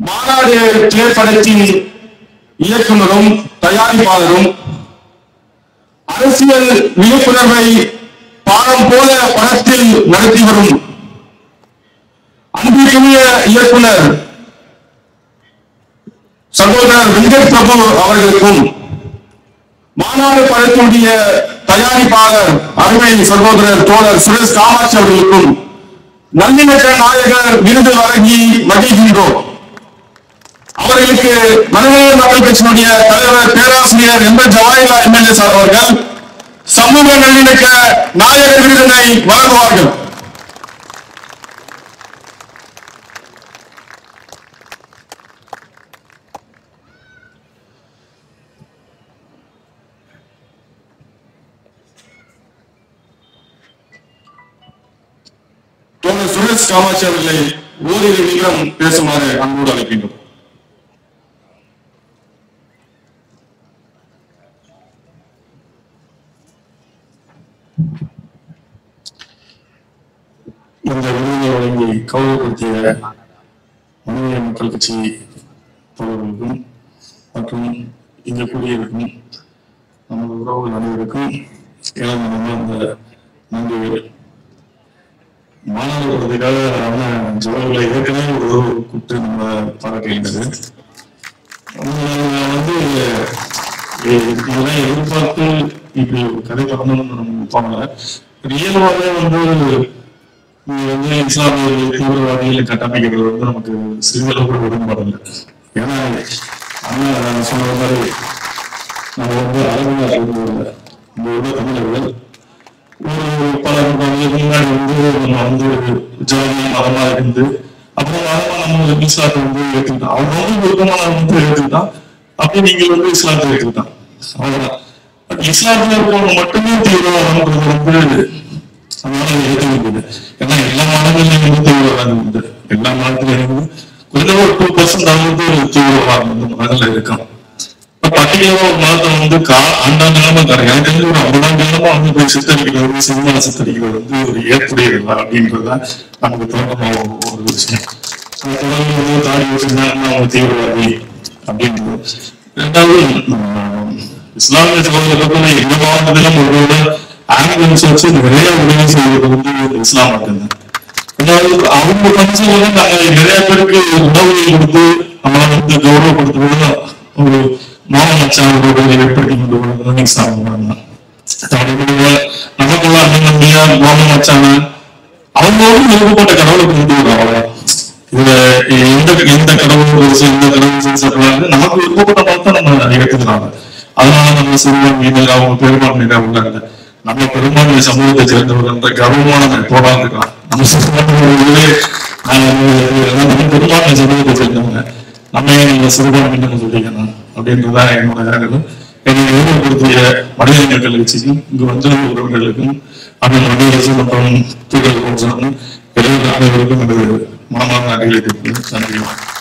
மாநாடு திரைப்படத்தின் இயக்குனரும் தயாரிப்பாளரும் அரசியல் விழிப்புணர்வை பாடம் போல படத்தில் நடத்தி வரும் அன்பிற்குரிய இயக்குனர் சகோதரர் வெங்கட் பிரபு அவர்களுக்கும் மாநாடு படத்தினுடைய தயாரிப்பாளர் அருமை சகோதரர் தோழர் சுரேஷ் காமாட்சி அவர்களுக்கும் நல்லிணக்க நாயகர் விருது வழங்கி மகிழ்கின்றோம் அவர்களுக்கு மனிதநேய மக்கள் கட்சியினுடைய தலைவர் பேராசிரியர் M S Jawahirullah MLA sir அவர்கள் சமூக நல்லிணக்க நாயகர் விருதினை வழங்குவார்கள் தோழர் சுரேஷ் காமாட்சி அவர்களை ஓரிரு நிமிடம் பேசுமாறு அன்போடு அழைக்கின்றோம் இந்த விருதை வழங்கி கௌரவப்படுத்திய மனித மக்கள் கட்சி தோழர்களுக்கும் மற்றும் இங்கு கூடியிருக்கும் நமது உறவுகள் அனைவருக்கும் எனது மனமார்ந்த நன்றிகள் மாணவர் வருவதற்காக அவன ஜோதிகளை ஏற்கனவே ஒரு உறவு கூப்பிட்டு நம்ம பாராட்டுகின்றது அவங்க வந்து இ- இதெல்லாம் எதிர்பார்த்து இப்படி ஒரு கதை பண்ணணும்னு நம்ம நினைப்பாங்க ரியலாவே வந்து இது வந்து இஸ்லாமியர்கள் தீவிரவாதிகளை கட்டமைக்கிறது வந்து நமக்கு சிறிதளவு கூட உடன்பாடு இல்லை ஏன்னா அண்ணன் நான் சொன்ன மாதிரி நம்ம வந்து அரபு இல்லை இந்த உள்ள தமிழர்கள் ஒரு பல நூற்றாண்டுகளுக்கு முன்னாடி வந்து நம்ம வந்து ஜாதி மதமா இருந்து அப்புறம் மதமா நம்ம வந்து இஸ்லாத்தை வந்து ஏற்றுக்கிட்டோம் அவங்க வந்து விருப்பமான வந்து ஏற்றுக்கிட்டான் அப்படியே நீங்கள் வந்து இஸ்லாத்தை ஏற்றுக்கிட்டான் அவ்வளவுதான் பட் இஸ்லாத்துல இருக்கவங்க மட்டுமே தீவிரவாதம்ன்றது வந்து அதனால ஏற்றுக்கிறது ஏன்னா எல்லா மாநிலங்களையும் வந்து தீவிரவாதம் உண்டு எல்லா மாநிலத்திலையும் வந்து கொஞ்சம் ஒரு டூ பர்சன்ட் வந்து தீவிரவாதம் வந்து மதங்கள்ல இருக்கான் பர்டிகுலரா ஒரு மதத்தை வந்து கா ஆண்டாண்டு காலமா தரேன் எனக்கு தெரிஞ்சு ஒரு ஐம்பதாண்டு காலமா வந்து போய் சித்தரிக்கிறது சினிமா சித்தரிக்கிறது வந்து ஒரு ஏற்புடையதில்லை அப்படின்றதுதான் நமக்கு தோன்றமா ஒரு விஷயம் அது தொடர்ந்து வந்து தாடி வச்சிருந்தாங்கன்னா அவங்க தீவிரவாதி அப்படின்றது ரெண்டாவது உம், இஸ்லாமிய சகோதரர்கள் எங்க மாவட்டத்திலும் ஒருவோட ஆம்புலன்ஸ் வச்சு நிறைய உதவி செய்வது வந்து இஸ்லாம் மட்டும்தான் அதாவது அவங்க கன்சர்ன்ல நாங்க நிறைய பேருக்கு உணவுகளை கொடுத்து அவங்களை வந்து கௌரவப்படுத்துவது ஒரு மாமச்சாவோட ஏற்படுத்தி கொண்டு வருவது இஸ்லாம் தன்னுடைய நமக்குள்ள அண்ணன் நம்பியா மாமச்சான அவங்களோட விருப்பப்பட்ட கடவுளை கொண்டு வரும் இதுல எந்த எந்த கடவுள் ஒரு எந்த கடவுள் சொல்றாங்க நமக்கு விருப்பப்பட்ட மதத்தை நம்ம எடுத்துக்கிறாங்க அதனால நம்ம சிறுபான்மையினர் அவங்க பெரும்பான்மையினர் உள்ளாங்க நம்ம பெரும்பான்மை சமூகத்தை சேர்ந்தவர்கள் என்ற கர்வமான போடாம இருக்கலாம் நம்ம சிறுபான்மையினர்களே நாங்க நம்ம பெரும்பான்மை சமூகத்தை சேர்ந்தவங்க நம்ம ஏன் நீங்க சிறுபான்மையினர் சொல்லிக்கணும் அப்படின்றதுதான் என்னோட கருத்து என்னை நிறுவனப்படுத்திய மனித மக்கள் கட்சிக்கும் இங்கு வந்த உறவினர்களுக்கும் அண்ணன் மனிதரசு மற்றும் தூக்கல் எல்லா அனைவருக்கும் எனது மனமான நன்றிகளை தெரிவிக்கிறேன் நன்றி